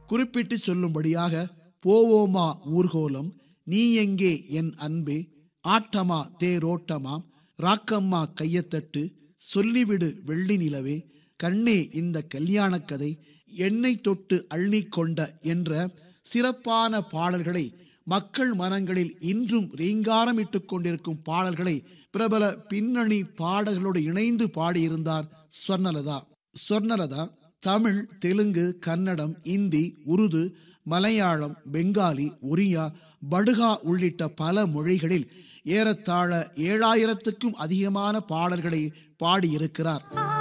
குறிப்பிட்டு சொல்லும்படியாக போவோமா ஊர்கோலம் நீ எங்கே என் அன்பே ஆட்டமா தேரோட்டமா ராக்கம்மா கையத்தட்டு சொல்லிவிடு வெள்ளி நிலவே கண்ணே இந்த கல்யாணக் கதை என்னை தொட்டு அள்ளிக் கொண்ட என்ற சிறப்பான பாடல்களை மக்கள் மனங்களில் இன்றும் ரீங்காரமிட்டுக் கொண்டிருக்கும் பாடல்களை பிரபல பின்னணி பாடல்களோடு இணைந்து பாடியிருந்தார் சொர்ணலதா சொர்ணலதா தமிழ் தெலுங்கு கன்னடம் இந்தி உருது மலையாளம் பெங்காலி ஒரியா படுகா உள்ளிட்ட பல மொழிகளில் ஏறத்தாழ ஏழாயிரத்துக்கும் அதிகமான பாடல்களை பாடியிருக்கிறார்